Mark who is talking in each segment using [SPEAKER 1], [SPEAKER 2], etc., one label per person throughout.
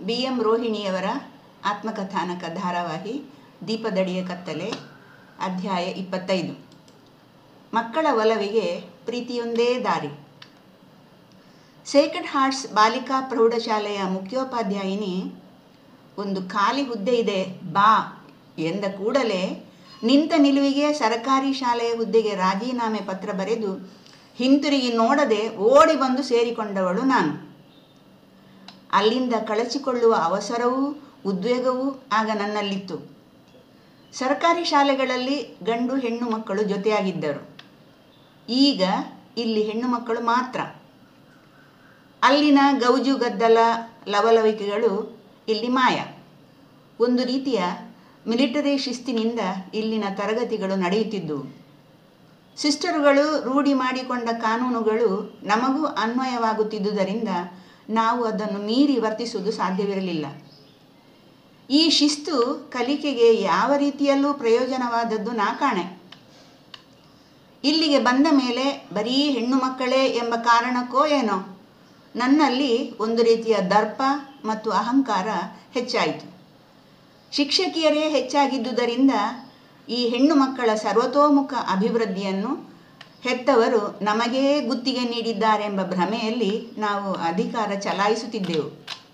[SPEAKER 1] B M ರೋಹಿಣಿಯವರ ಆತ್ಮಕಥಾನಕ ಧಾರಾವಾಹಿ ದೀಪದಡಿಯ ಕತ್ತಲೆ ಅಧ್ಯಾಯ ಇಪ್ಪತ್ತೈದು ಮಕ್ಕಳ ಒಲವಿಗೆ ಪ್ರೀತಿಯೊಂದೇ ದಾರಿ ಸೇಕ್ರೆಡ್ ಹಾರ್ಟ್ಸ್ ಬಾಲಿಕಾ ಪ್ರೌಢಶಾಲೆಯ ಮುಖ್ಯೋಪಾಧ್ಯಾಯಿನಿ ಒಂದು ಖಾಲಿ ಹುದ್ದೆ ಇದೆ ಬಾ ಎಂದ ಕೂಡಲೇ ನಿಂತ ನಿಲುವಿಗೆ ಸರಕಾರಿ ಶಾಲೆಯ ಹುದ್ದೆಗೆ ರಾಜೀನಾಮೆ ಪತ್ರ ಬರೆದು ಹಿಂತಿರುಗಿ ನೋಡದೆ ಓಡಿ ಬಂದು ಸೇರಿಕೊಂಡವಳು ನಾನು ಅಲ್ಲಿಂದ ಕಳಚಿಕೊಳ್ಳುವ ಅವಸರವೂ ಉದ್ವೇಗವೂ ಆಗ ನನ್ನಲ್ಲಿತ್ತು ಸರ್ಕಾರಿ ಶಾಲೆಗಳಲ್ಲಿ ಗಂಡು ಹೆಣ್ಣು ಮಕ್ಕಳು ಜೊತೆಯಾಗಿದ್ದರು ಈಗ ಇಲ್ಲಿ ಹೆಣ್ಣು ಮಕ್ಕಳು ಮಾತ್ರ ಅಲ್ಲಿನ ಗೌಜು ಗದ್ದಲ ಲವಲವಿಕೆಗಳು ಇಲ್ಲಿ ಮಾಯ ಒಂದು ರೀತಿಯ ಮಿಲಿಟರಿ ಶಿಸ್ತಿನಿಂದ ಇಲ್ಲಿನ ತರಗತಿಗಳು ನಡೆಯುತ್ತಿದ್ದುವು ಸಿಸ್ಟರುಗಳು ರೂಢಿ ಮಾಡಿಕೊಂಡ ಕಾನೂನುಗಳು ನಮಗೂ ಅನ್ವಯವಾಗುತ್ತಿದ್ದುದರಿಂದ ನಾವು ಅದನ್ನು ಮೀರಿ ವರ್ತಿಸುವುದು ಸಾಧ್ಯವಿರಲಿಲ್ಲ ಈ ಶಿಸ್ತು ಕಲಿಕೆಗೆ ಯಾವ ರೀತಿಯಲ್ಲೂ ಪ್ರಯೋಜನವಾದದ್ದು ನಾ ಕಾಣೆ ಇಲ್ಲಿಗೆ ಬಂದ ಮೇಲೆ ಬರೀ ಹೆಣ್ಣು ಮಕ್ಕಳೇ ಎಂಬ ಕಾರಣಕ್ಕೋ ಏನೋ ನನ್ನಲ್ಲಿ ಒಂದು ರೀತಿಯ ದರ್ಪ ಮತ್ತು ಅಹಂಕಾರ ಹೆಚ್ಚಾಯಿತು ಶಿಕ್ಷಕಿಯರೇ ಹೆಚ್ಚಾಗಿದ್ದುದರಿಂದ ಈ ಹೆಣ್ಣು ಮಕ್ಕಳ ಸರ್ವತೋಮುಖ ಅಭಿವೃದ್ಧಿಯನ್ನು ಹೆತ್ತವರು ನಮಗೇ ಗುತ್ತಿಗೆ ನೀಡಿದ್ದಾರೆಂಬ ಭ್ರಮೆಯಲ್ಲಿ ನಾವು ಅಧಿಕಾರ ಚಲಾಯಿಸುತ್ತಿದ್ದೆವು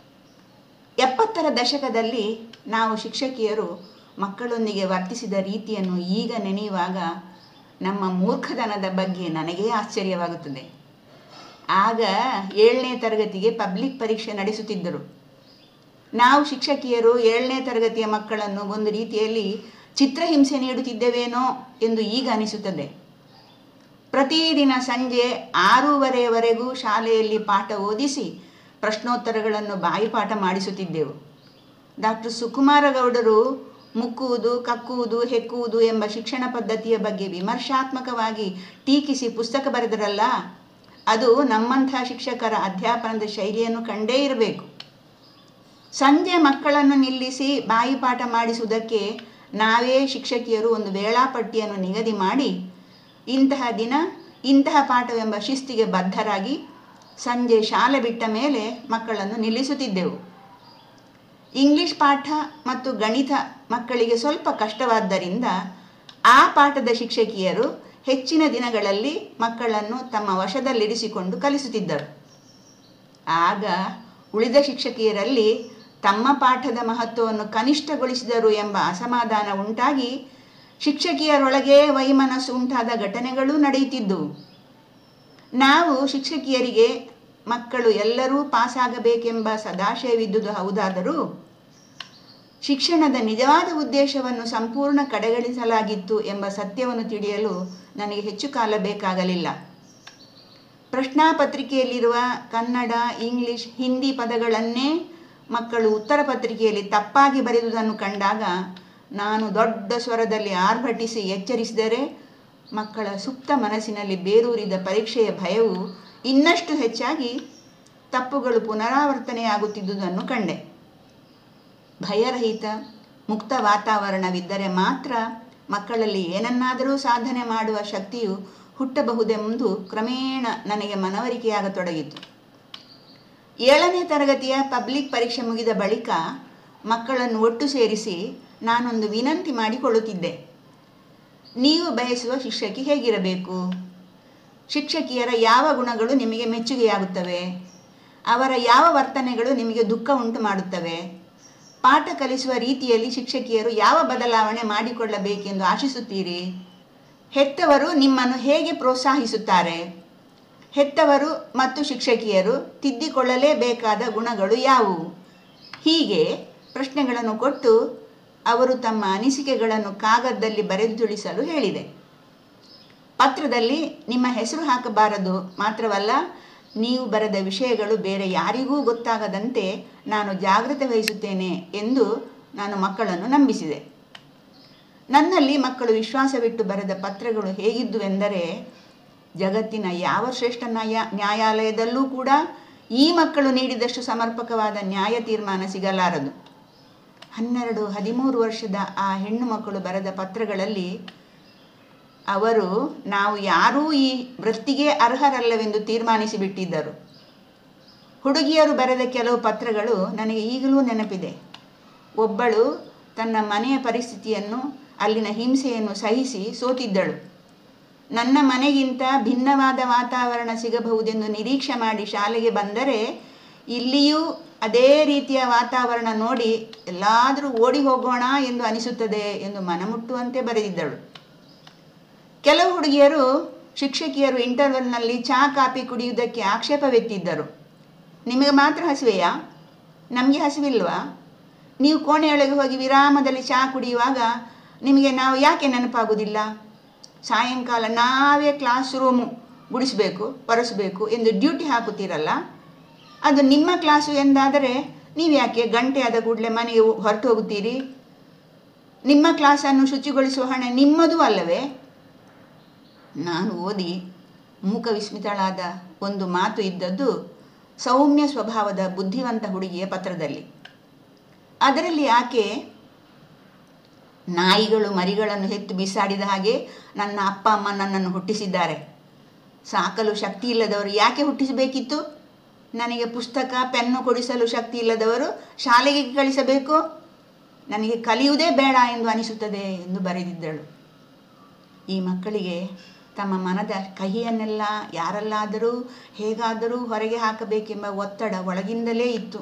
[SPEAKER 1] ಎಪ್ಪತ್ತರ ದಶಕದಲ್ಲಿ ನಾವು ಶಿಕ್ಷಕಿಯರು ಮಕ್ಕಳೊಂದಿಗೆ ವರ್ತಿಸಿದ ರೀತಿಯನ್ನು ಈಗ ನೆನೆಯುವಾಗ ನಮ್ಮ ಮೂರ್ಖತನದ ಬಗ್ಗೆ ನನಗೇ ಆಶ್ಚರ್ಯವಾಗುತ್ತದೆ ಆಗ ಏಳನೇ ತರಗತಿಗೆ ಪಬ್ಲಿಕ್ ಪರೀಕ್ಷೆ ನಡೆಸುತ್ತಿದ್ದರು ನಾವು ಶಿಕ್ಷಕಿಯರು ಏಳನೇ ತರಗತಿಯ ಮಕ್ಕಳನ್ನು ಒಂದು ರೀತಿಯಲ್ಲಿ ಚಿತ್ರಹಿಂಸೆ ನೀಡುತ್ತಿದ್ದೇವೇನೋ ಎಂದು ಈಗ ಅನಿಸುತ್ತದೆ ಪ್ರತಿದಿನ ಸಂಜೆ ಆರೂವರೆಯವರೆಗೂ ಶಾಲೆಯಲ್ಲಿ ಪಾಠ ಓದಿಸಿ ಪ್ರಶ್ನೋತ್ತರಗಳನ್ನು ಬಾಯಿಪಾಠ ಮಾಡಿಸುತ್ತಿದ್ದೆವು ಡಾಕ್ಟರ್ ಸುಕುಮಾರಗೌಡರು ಮುಕ್ಕುವುದು ಕಕ್ಕುವುದು ಹೆಕ್ಕುವುದು ಎಂಬ ಶಿಕ್ಷಣ ಪದ್ಧತಿಯ ಬಗ್ಗೆ ವಿಮರ್ಶಾತ್ಮಕವಾಗಿ ಟೀಕಿಸಿ ಪುಸ್ತಕ ಬರೆದರಲ್ಲ ಅದು ನಮ್ಮಂಥ ಶಿಕ್ಷಕರ ಅಧ್ಯಾಪನದ ಶೈಲಿಯನ್ನು ಕಂಡೇ ಇರಬೇಕು ಸಂಜೆ ಮಕ್ಕಳನ್ನು ನಿಲ್ಲಿಸಿ ಬಾಯಿಪಾಠ ಮಾಡಿಸುವುದಕ್ಕೆ ನಾವೇ ಶಿಕ್ಷಕಿಯರು ಒಂದು ವೇಳಾಪಟ್ಟಿಯನ್ನು ನಿಗದಿ ಮಾಡಿ ಇಂತಹ ದಿನ ಇಂತಹ ಪಾಠವೆಂಬ ಶಿಸ್ತಿಗೆ ಬದ್ಧರಾಗಿ ಸಂಜೆ ಶಾಲೆ ಬಿಟ್ಟ ಮೇಲೆ ಮಕ್ಕಳನ್ನು ನಿಲ್ಲಿಸುತ್ತಿದ್ದೆವು ಇಂಗ್ಲಿಷ್ ಪಾಠ ಮತ್ತು ಗಣಿತ ಮಕ್ಕಳಿಗೆ ಸ್ವಲ್ಪ ಕಷ್ಟವಾದ್ದರಿಂದ ಆ ಪಾಠದ ಶಿಕ್ಷಕಿಯರು ಹೆಚ್ಚಿನ ದಿನಗಳಲ್ಲಿ ಮಕ್ಕಳನ್ನು ತಮ್ಮ ವಶದಲ್ಲಿರಿಸಿಕೊಂಡು ಕಲಿಸುತ್ತಿದ್ದರು ಆಗ ಉಳಿದ ಶಿಕ್ಷಕಿಯರಲ್ಲಿ ತಮ್ಮ ಪಾಠದ ಮಹತ್ವವನ್ನು ಕನಿಷ್ಠಗೊಳಿಸಿದರು ಎಂಬ ಅಸಮಾಧಾನ ಉಂಟಾಗಿ ಶಿಕ್ಷಕಿಯರೊಳಗೆ ವೈಮನಸ್ಸು ಉಂಟಾದ ಘಟನೆಗಳೂ ನಡೆಯುತ್ತಿದ್ದುವು ನಾವು ಶಿಕ್ಷಕಿಯರಿಗೆ ಮಕ್ಕಳು ಎಲ್ಲರೂ ಪಾಸಾಗಬೇಕೆಂಬ ಸದಾಶಯವಿದ್ದುದು ಹೌದಾದರೂ ಶಿಕ್ಷಣದ ನಿಜವಾದ ಉದ್ದೇಶವನ್ನು ಸಂಪೂರ್ಣ ಕಡೆಗಣಿಸಲಾಗಿತ್ತು ಎಂಬ ಸತ್ಯವನ್ನು ತಿಳಿಯಲು ನನಗೆ ಹೆಚ್ಚು ಕಾಲ ಬೇಕಾಗಲಿಲ್ಲ ಪ್ರಶ್ನಾಪತ್ರಿಕೆಯಲ್ಲಿರುವ ಕನ್ನಡ ಇಂಗ್ಲಿಷ್ ಹಿಂದಿ ಪದಗಳನ್ನೇ ಮಕ್ಕಳು ಉತ್ತರ ಪತ್ರಿಕೆಯಲ್ಲಿ ತಪ್ಪಾಗಿ ಬರೆದುದನ್ನು ಕಂಡಾಗ ನಾನು ದೊಡ್ಡ ಸ್ವರದಲ್ಲಿ ಆರ್ಭಟಿಸಿ ಎಚ್ಚರಿಸಿದರೆ ಮಕ್ಕಳ ಸುಪ್ತ ಮನಸ್ಸಿನಲ್ಲಿ ಬೇರೂರಿದ ಪರೀಕ್ಷೆಯ ಭಯವು ಇನ್ನಷ್ಟು ಹೆಚ್ಚಾಗಿ ತಪ್ಪುಗಳು ಪುನರಾವರ್ತನೆಯಾಗುತ್ತಿದ್ದುದನ್ನು ಕಂಡೆ ಭಯರಹಿತ ಮುಕ್ತ ವಾತಾವರಣವಿದ್ದರೆ ಮಾತ್ರ ಮಕ್ಕಳಲ್ಲಿ ಏನನ್ನಾದರೂ ಸಾಧನೆ ಮಾಡುವ ಶಕ್ತಿಯು ಹುಟ್ಟಬಹುದೆಂದು ಕ್ರಮೇಣ ನನಗೆ ಮನವರಿಕೆಯಾಗತೊಡಗಿತು ಏಳನೇ ತರಗತಿಯ ಪಬ್ಲಿಕ್ ಪರೀಕ್ಷೆ ಮುಗಿದ ಬಳಿಕ ಮಕ್ಕಳನ್ನು ಒಟ್ಟು ಸೇರಿಸಿ ನಾನೊಂದು ವಿನಂತಿ ಮಾಡಿಕೊಳ್ಳುತ್ತಿದ್ದೆ ನೀವು ಬಯಸುವ ಶಿಕ್ಷಕಿ ಹೇಗಿರಬೇಕು ಶಿಕ್ಷಕಿಯರ ಯಾವ ಗುಣಗಳು ನಿಮಗೆ ಮೆಚ್ಚುಗೆಯಾಗುತ್ತವೆ ಅವರ ಯಾವ ವರ್ತನೆಗಳು ನಿಮಗೆ ದುಃಖ ಉಂಟು ಮಾಡುತ್ತವೆ ಪಾಠ ಕಲಿಸುವ ರೀತಿಯಲ್ಲಿ ಶಿಕ್ಷಕಿಯರು ಯಾವ ಬದಲಾವಣೆ ಮಾಡಿಕೊಳ್ಳಬೇಕೆಂದು ಆಶಿಸುತ್ತೀರಿ ಹೆತ್ತವರು ನಿಮ್ಮನ್ನು ಹೇಗೆ ಪ್ರೋತ್ಸಾಹಿಸುತ್ತಾರೆ ಹೆತ್ತವರು ಮತ್ತು ಶಿಕ್ಷಕಿಯರು ತಿದ್ದಿಕೊಳ್ಳಲೇಬೇಕಾದ ಗುಣಗಳು ಯಾವುವು ಹೀಗೆ ಪ್ರಶ್ನೆಗಳನ್ನು ಕೊಟ್ಟು ಅವರು ತಮ್ಮ ಅನಿಸಿಕೆಗಳನ್ನು ಕಾಗದದಲ್ಲಿ ಬರೆದು ತಿಳಿಸಲು ಹೇಳಿದೆ ಪತ್ರದಲ್ಲಿ ನಿಮ್ಮ ಹೆಸರು ಹಾಕಬಾರದು ಮಾತ್ರವಲ್ಲ ನೀವು ಬರೆದ ವಿಷಯಗಳು ಬೇರೆ ಯಾರಿಗೂ ಗೊತ್ತಾಗದಂತೆ ನಾನು ಜಾಗ್ರತೆ ವಹಿಸುತ್ತೇನೆ ಎಂದು ನಾನು ಮಕ್ಕಳನ್ನು ನಂಬಿಸಿದೆ ನನ್ನಲ್ಲಿ ಮಕ್ಕಳು ವಿಶ್ವಾಸವಿಟ್ಟು ಬರೆದ ಪತ್ರಗಳು ಹೇಗಿದ್ದುವೆಂದರೆ ಜಗತ್ತಿನ ಯಾವ ಶ್ರೇಷ್ಠ ನ್ಯಾಯ ನ್ಯಾಯಾಲಯದಲ್ಲೂ ಕೂಡ ಈ ಮಕ್ಕಳು ನೀಡಿದಷ್ಟು ಸಮರ್ಪಕವಾದ ನ್ಯಾಯ ತೀರ್ಮಾನ ಸಿಗಲಾರದು ಹನ್ನೆರಡು ಹದಿಮೂರು ವರ್ಷದ ಆ ಹೆಣ್ಣು ಮಕ್ಕಳು ಬರೆದ ಪತ್ರಗಳಲ್ಲಿ ಅವರು ನಾವು ಯಾರೂ ಈ ವೃತ್ತಿಗೆ ಅರ್ಹರಲ್ಲವೆಂದು ತೀರ್ಮಾನಿಸಿಬಿಟ್ಟಿದ್ದರು ಹುಡುಗಿಯರು ಬರೆದ ಕೆಲವು ಪತ್ರಗಳು ನನಗೆ ಈಗಲೂ ನೆನಪಿದೆ ಒಬ್ಬಳು ತನ್ನ ಮನೆಯ ಪರಿಸ್ಥಿತಿಯನ್ನು ಅಲ್ಲಿನ ಹಿಂಸೆಯನ್ನು ಸಹಿಸಿ ಸೋತಿದ್ದಳು ನನ್ನ ಮನೆಗಿಂತ ಭಿನ್ನವಾದ ವಾತಾವರಣ ಸಿಗಬಹುದೆಂದು ನಿರೀಕ್ಷೆ ಮಾಡಿ ಶಾಲೆಗೆ ಬಂದರೆ ಇಲ್ಲಿಯೂ ಅದೇ ರೀತಿಯ ವಾತಾವರಣ ನೋಡಿ ಎಲ್ಲಾದರೂ ಓಡಿ ಹೋಗೋಣ ಎಂದು ಅನಿಸುತ್ತದೆ ಎಂದು ಮನಮುಟ್ಟುವಂತೆ ಬರೆದಿದ್ದಳು ಕೆಲವು ಹುಡುಗಿಯರು ಶಿಕ್ಷಕಿಯರು ಇಂಟರ್ವಲ್ನಲ್ಲಿ ಚಹಾ ಕಾಫಿ ಕುಡಿಯುವುದಕ್ಕೆ ಆಕ್ಷೇಪವೆತ್ತಿದ್ದರು ನಿಮಗೆ ಮಾತ್ರ ಹಸಿವೆಯಾ ನಮಗೆ ಹಸಿವಿಲ್ವಾ ನೀವು ಕೋಣೆಯೊಳಗೆ ಹೋಗಿ ವಿರಾಮದಲ್ಲಿ ಚಹಾ ಕುಡಿಯುವಾಗ ನಿಮಗೆ ನಾವು ಯಾಕೆ ನೆನಪಾಗುವುದಿಲ್ಲ ಸಾಯಂಕಾಲ ನಾವೇ ಕ್ಲಾಸ್ ರೂಮು ಗುಡಿಸಬೇಕು ಒರೆಸಬೇಕು ಎಂದು ಡ್ಯೂಟಿ ಹಾಕುತ್ತೀರಲ್ಲ ಅದು ನಿಮ್ಮ ಕ್ಲಾಸು ಎಂದಾದರೆ ನೀವು ಯಾಕೆ ಗಂಟೆ ಆದ ಕೂಡಲೇ ಮನೆಗೆ ಹೊರಟು ಹೋಗುತ್ತೀರಿ ನಿಮ್ಮ ಕ್ಲಾಸನ್ನು ಶುಚಿಗೊಳಿಸುವ ಹೊಣೆ ನಿಮ್ಮದೂ ಅಲ್ಲವೇ ನಾನು ಓದಿ ಮೂಕ ವಿಸ್ಮಿತಳಾದ ಒಂದು ಮಾತು ಇದ್ದದ್ದು ಸೌಮ್ಯ ಸ್ವಭಾವದ ಬುದ್ಧಿವಂತ ಹುಡುಗಿಯ ಪತ್ರದಲ್ಲಿ ಅದರಲ್ಲಿ ಆಕೆ ನಾಯಿಗಳು ಮರಿಗಳನ್ನು ಹೆತ್ತು ಬಿಸಾಡಿದ ಹಾಗೆ ನನ್ನ ಅಪ್ಪ ಅಮ್ಮ ನನ್ನನ್ನು ಹುಟ್ಟಿಸಿದ್ದಾರೆ ಸಾಕಲು ಶಕ್ತಿ ಇಲ್ಲದವರು ಯಾಕೆ ಹುಟ್ಟಿಸಬೇಕಿತ್ತು ನನಗೆ ಪುಸ್ತಕ ಪೆನ್ನು ಕೊಡಿಸಲು ಶಕ್ತಿ ಇಲ್ಲದವರು ಶಾಲೆಗೆ ಕಳಿಸಬೇಕು ನನಗೆ ಕಲಿಯುವುದೇ ಬೇಡ ಎಂದು ಅನಿಸುತ್ತದೆ ಎಂದು ಬರೆದಿದ್ದಳು ಈ ಮಕ್ಕಳಿಗೆ ತಮ್ಮ ಮನದ ಕಹಿಯನ್ನೆಲ್ಲ ಯಾರಲ್ಲಾದರೂ ಹೇಗಾದರೂ ಹೊರಗೆ ಹಾಕಬೇಕೆಂಬ ಒತ್ತಡ ಒಳಗಿಂದಲೇ ಇತ್ತು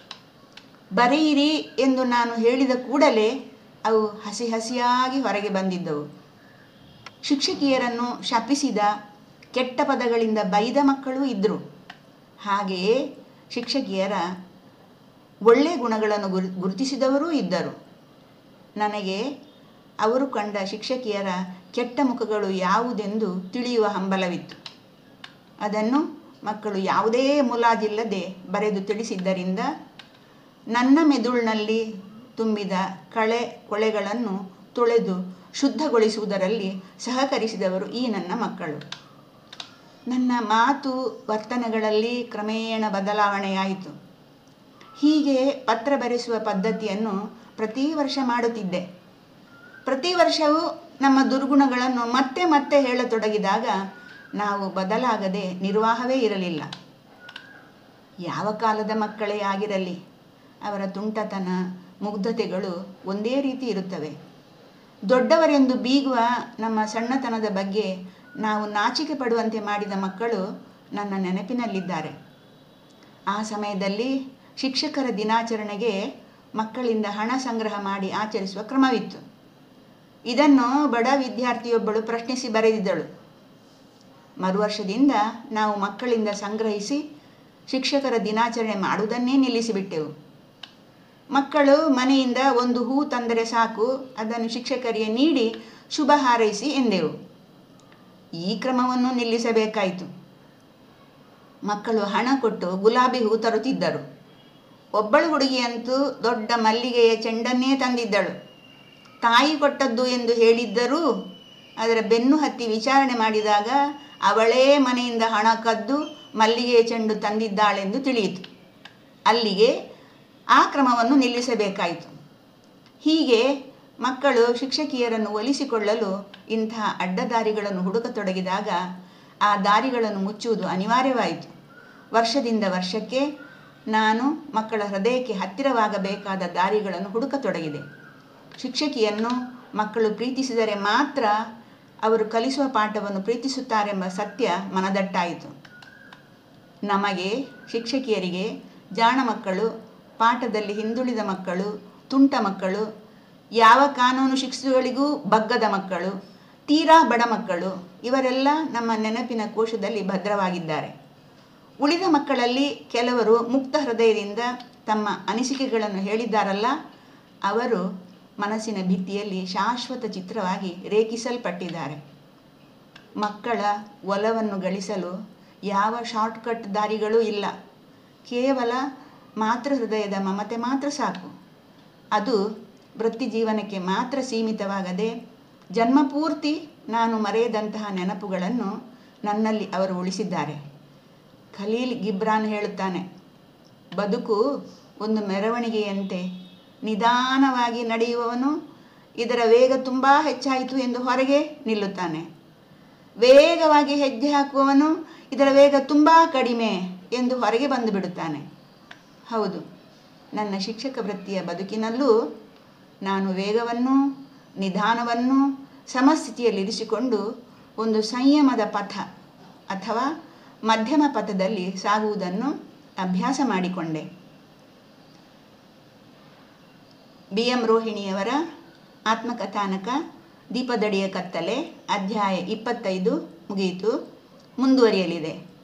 [SPEAKER 1] ಬರೆಯಿರಿ ಎಂದು ನಾನು ಹೇಳಿದ ಕೂಡಲೇ ಅವು ಹಸಿ ಹಸಿಯಾಗಿ ಹೊರಗೆ ಬಂದಿದ್ದವು ಶಿಕ್ಷಕಿಯರನ್ನು ಶಪಿಸಿದ ಕೆಟ್ಟ ಪದಗಳಿಂದ ಬೈದ ಮಕ್ಕಳೂ ಇದ್ದರು ಹಾಗೆಯೇ ಶಿಕ್ಷಕಿಯರ ಒಳ್ಳೆಯ ಗುಣಗಳನ್ನು ಗುರು ಗುರುತಿಸಿದವರೂ ಇದ್ದರು ನನಗೆ ಅವರು ಕಂಡ ಶಿಕ್ಷಕಿಯರ ಕೆಟ್ಟ ಮುಖಗಳು ಯಾವುದೆಂದು ತಿಳಿಯುವ ಹಂಬಲವಿತ್ತು ಅದನ್ನು ಮಕ್ಕಳು ಯಾವುದೇ ಮುಲಾಜಿಲ್ಲದೆ ಬರೆದು ತಿಳಿಸಿದ್ದರಿಂದ ನನ್ನ ಮೆದುಳಿನಲ್ಲಿ ತುಂಬಿದ ಕಳೆ ಕೊಳೆಗಳನ್ನು ತೊಳೆದು ಶುದ್ಧಗೊಳಿಸುವುದರಲ್ಲಿ ಸಹಕರಿಸಿದವರು ಈ ನನ್ನ ಮಕ್ಕಳು ನನ್ನ ಮಾತು ವರ್ತನೆಗಳಲ್ಲಿ ಕ್ರಮೇಣ ಬದಲಾವಣೆಯಾಯಿತು ಹೀಗೆ ಪತ್ರ ಬರೆಸುವ ಪದ್ಧತಿಯನ್ನು ಪ್ರತಿ ವರ್ಷ ಮಾಡುತ್ತಿದ್ದೆ ಪ್ರತಿ ವರ್ಷವೂ ನಮ್ಮ ದುರ್ಗುಣಗಳನ್ನು ಮತ್ತೆ ಮತ್ತೆ ಹೇಳತೊಡಗಿದಾಗ ನಾವು ಬದಲಾಗದೆ ನಿರ್ವಾಹವೇ ಇರಲಿಲ್ಲ ಯಾವ ಕಾಲದ ಮಕ್ಕಳೇ ಆಗಿರಲಿ ಅವರ ತುಂಟತನ ಮುಗ್ಧತೆಗಳು ಒಂದೇ ರೀತಿ ಇರುತ್ತವೆ ದೊಡ್ಡವರೆಂದು ಬೀಗುವ ನಮ್ಮ ಸಣ್ಣತನದ ಬಗ್ಗೆ ನಾವು ನಾಚಿಕೆ ಪಡುವಂತೆ ಮಾಡಿದ ಮಕ್ಕಳು ನನ್ನ ನೆನಪಿನಲ್ಲಿದ್ದಾರೆ ಆ ಸಮಯದಲ್ಲಿ ಶಿಕ್ಷಕರ ದಿನಾಚರಣೆಗೆ ಮಕ್ಕಳಿಂದ ಹಣ ಸಂಗ್ರಹ ಮಾಡಿ ಆಚರಿಸುವ ಕ್ರಮವಿತ್ತು ಇದನ್ನು ಬಡ ವಿದ್ಯಾರ್ಥಿಯೊಬ್ಬಳು ಪ್ರಶ್ನಿಸಿ ಬರೆದಿದ್ದಳು ಮರುವರ್ಷದಿಂದ ನಾವು ಮಕ್ಕಳಿಂದ ಸಂಗ್ರಹಿಸಿ ಶಿಕ್ಷಕರ ದಿನಾಚರಣೆ ಮಾಡುವುದನ್ನೇ ನಿಲ್ಲಿಸಿಬಿಟ್ಟೆವು ಮಕ್ಕಳು ಮನೆಯಿಂದ ಒಂದು ಹೂ ತಂದರೆ ಸಾಕು ಅದನ್ನು ಶಿಕ್ಷಕರಿಗೆ ನೀಡಿ ಶುಭ ಹಾರೈಸಿ ಎಂದೆವು ಈ ಕ್ರಮವನ್ನು ನಿಲ್ಲಿಸಬೇಕಾಯಿತು ಮಕ್ಕಳು ಹಣ ಕೊಟ್ಟು ಗುಲಾಬಿ ಹೂ ತರುತ್ತಿದ್ದರು ಒಬ್ಬಳು ಹುಡುಗಿಯಂತೂ ದೊಡ್ಡ ಮಲ್ಲಿಗೆಯ ಚೆಂಡನ್ನೇ ತಂದಿದ್ದಳು ತಾಯಿ ಕೊಟ್ಟದ್ದು ಎಂದು ಹೇಳಿದ್ದರೂ ಅದರ ಬೆನ್ನು ಹತ್ತಿ ವಿಚಾರಣೆ ಮಾಡಿದಾಗ ಅವಳೇ ಮನೆಯಿಂದ ಹಣ ಕದ್ದು ಮಲ್ಲಿಗೆಯ ಚೆಂಡು ತಂದಿದ್ದಾಳೆಂದು ತಿಳಿಯಿತು ಅಲ್ಲಿಗೆ ಆ ಕ್ರಮವನ್ನು ನಿಲ್ಲಿಸಬೇಕಾಯಿತು ಹೀಗೆ ಮಕ್ಕಳು ಶಿಕ್ಷಕಿಯರನ್ನು ಒಲಿಸಿಕೊಳ್ಳಲು ಇಂತಹ ಅಡ್ಡದಾರಿಗಳನ್ನು ಹುಡುಕತೊಡಗಿದಾಗ ಆ ದಾರಿಗಳನ್ನು ಮುಚ್ಚುವುದು ಅನಿವಾರ್ಯವಾಯಿತು ವರ್ಷದಿಂದ ವರ್ಷಕ್ಕೆ ನಾನು ಮಕ್ಕಳ ಹೃದಯಕ್ಕೆ ಹತ್ತಿರವಾಗಬೇಕಾದ ದಾರಿಗಳನ್ನು ಹುಡುಕತೊಡಗಿದೆ ಶಿಕ್ಷಕಿಯನ್ನು ಮಕ್ಕಳು ಪ್ರೀತಿಸಿದರೆ ಮಾತ್ರ ಅವರು ಕಲಿಸುವ ಪಾಠವನ್ನು ಪ್ರೀತಿಸುತ್ತಾರೆಂಬ ಸತ್ಯ ಮನದಟ್ಟಾಯಿತು ನಮಗೆ ಶಿಕ್ಷಕಿಯರಿಗೆ ಜಾಣ ಮಕ್ಕಳು ಪಾಠದಲ್ಲಿ ಹಿಂದುಳಿದ ಮಕ್ಕಳು ತುಂಟ ಮಕ್ಕಳು ಯಾವ ಕಾನೂನು ಶಿಕ್ಷೆಗಳಿಗೂ ಬಗ್ಗದ ಮಕ್ಕಳು ತೀರಾ ಬಡ ಮಕ್ಕಳು ಇವರೆಲ್ಲ ನಮ್ಮ ನೆನಪಿನ ಕೋಶದಲ್ಲಿ ಭದ್ರವಾಗಿದ್ದಾರೆ ಉಳಿದ ಮಕ್ಕಳಲ್ಲಿ ಕೆಲವರು ಮುಕ್ತ ಹೃದಯದಿಂದ ತಮ್ಮ ಅನಿಸಿಕೆಗಳನ್ನು ಹೇಳಿದ್ದಾರಲ್ಲ ಅವರು ಮನಸ್ಸಿನ ಭಿತ್ತಿಯಲ್ಲಿ ಶಾಶ್ವತ ಚಿತ್ರವಾಗಿ ರೇಖಿಸಲ್ಪಟ್ಟಿದ್ದಾರೆ ಮಕ್ಕಳ ಒಲವನ್ನು ಗಳಿಸಲು ಯಾವ ಶಾರ್ಟ್ಕಟ್ ದಾರಿಗಳೂ ಇಲ್ಲ ಕೇವಲ ಮಾತೃ ಹೃದಯದ ಮಮತೆ ಮಾತ್ರ ಸಾಕು ಅದು ವೃತ್ತಿ ಜೀವನಕ್ಕೆ ಮಾತ್ರ ಸೀಮಿತವಾಗದೆ ಜನ್ಮಪೂರ್ತಿ ನಾನು ಮರೆಯದಂತಹ ನೆನಪುಗಳನ್ನು ನನ್ನಲ್ಲಿ ಅವರು ಉಳಿಸಿದ್ದಾರೆ ಖಲೀಲ್ ಗಿಬ್ರಾನ್ ಹೇಳುತ್ತಾನೆ ಬದುಕು ಒಂದು ಮೆರವಣಿಗೆಯಂತೆ ನಿಧಾನವಾಗಿ ನಡೆಯುವವನು ಇದರ ವೇಗ ತುಂಬ ಹೆಚ್ಚಾಯಿತು ಎಂದು ಹೊರಗೆ ನಿಲ್ಲುತ್ತಾನೆ ವೇಗವಾಗಿ ಹೆಜ್ಜೆ ಹಾಕುವವನು ಇದರ ವೇಗ ತುಂಬ ಕಡಿಮೆ ಎಂದು ಹೊರಗೆ ಬಂದು ಬಿಡುತ್ತಾನೆ ಹೌದು ನನ್ನ ಶಿಕ್ಷಕ ವೃತ್ತಿಯ ಬದುಕಿನಲ್ಲೂ ನಾನು ವೇಗವನ್ನು ನಿಧಾನವನ್ನು ಸಮಸ್ಥಿತಿಯಲ್ಲಿರಿಸಿಕೊಂಡು ಒಂದು ಸಂಯಮದ ಪಥ ಅಥವಾ ಮಧ್ಯಮ ಪಥದಲ್ಲಿ ಸಾಗುವುದನ್ನು ಅಭ್ಯಾಸ ಮಾಡಿಕೊಂಡೆ ಬಿ ಎಂ ರೋಹಿಣಿಯವರ ಆತ್ಮಕಥಾನಕ ದೀಪದಡಿಯ ಕತ್ತಲೆ ಅಧ್ಯಾಯ ಇಪ್ಪತ್ತೈದು ಮುಗಿಯಿತು ಮುಂದುವರಿಯಲಿದೆ